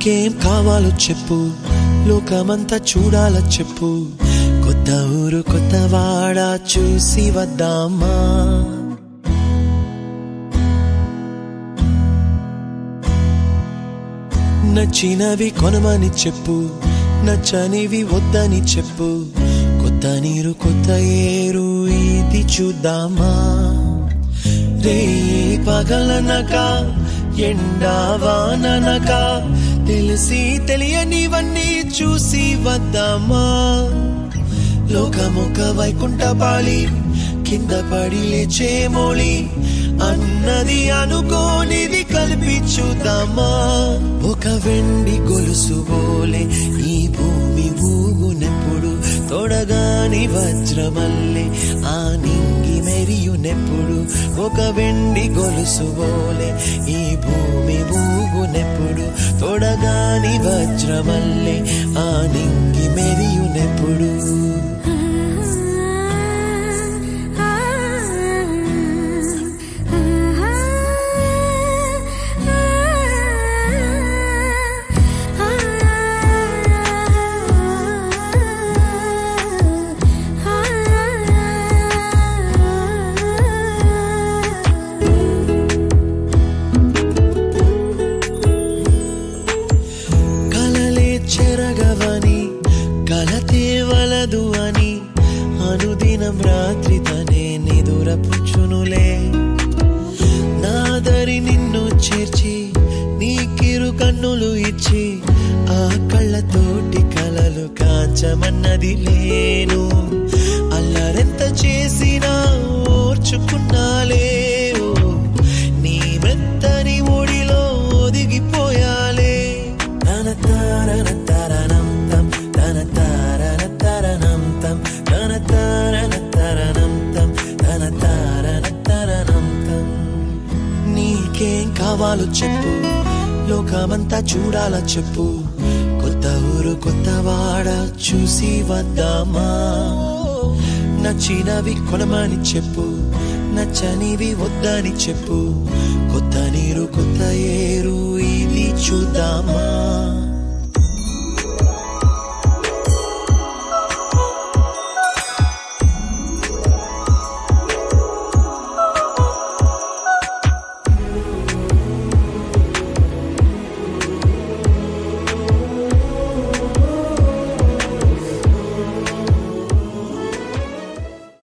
నీకేం కావాలో చెప్పు లోకమంతా చూడాల చెప్పు కొత్త ఊరు కొత్త వాడ చూసి వద్దామా నచ్చినవి కొనమని చెప్పు నచ్చనివి వద్దని చెప్పు కొత్త నీరు కొత్త ఏరు ఇది చూద్దామా రే పగలనక ఎండావాననక తెలిసి తెలియనివన్నీ చూసి వద్దామా లోకమొక వైకుంఠపాళి కింద పడి లేచే మోళి అన్నది అనుకోనిది కల్పించుదామా ఒక వెండి గొలుసు బోలే ఈ భూమి ఊగునెప్పుడు తొడగాని వజ్రమల్లె ఆ నింగి మెరియునెప్పుడు ఒక వెండి గొలుసు బోలే ఈ భూమి ఊగునెప్పుడు తొడగాని వజ్రమల్లె ఆ నింగి మెరియునెప్పుడు కలలే చెరగవని కలతే వలదు అని అనుదినం రాత్రి తనే నిదురపుచ్చునులే నాదరి నిన్ను చేర్చి నీ కిరు కన్నులు ఇచ్చి ఆ కళ్ళతోటి కలలు కాంచమన్నది లేను అల్లరెంత చేసినా ఓర్చుకున్నాలే ఓ, నీ మెత్తని ఒడిలో ఒదిగిపోయాలే తన తారన తరణం తం తన తారన తరణం తం తన తారన తరణం తం తన తారన తరణం తం నీకేం కావాలో చెప్పు లోకమంతా చూడాల చెప్పు కొత్త ఊరు కొత్త వాడ చూసి వద్దామా నచ్చినవి కొనమని చెప్పు నచ్చనివి వద్దని చెప్పు కొత్త నీరు కొత్త ఏరు ఇది చూద్దామా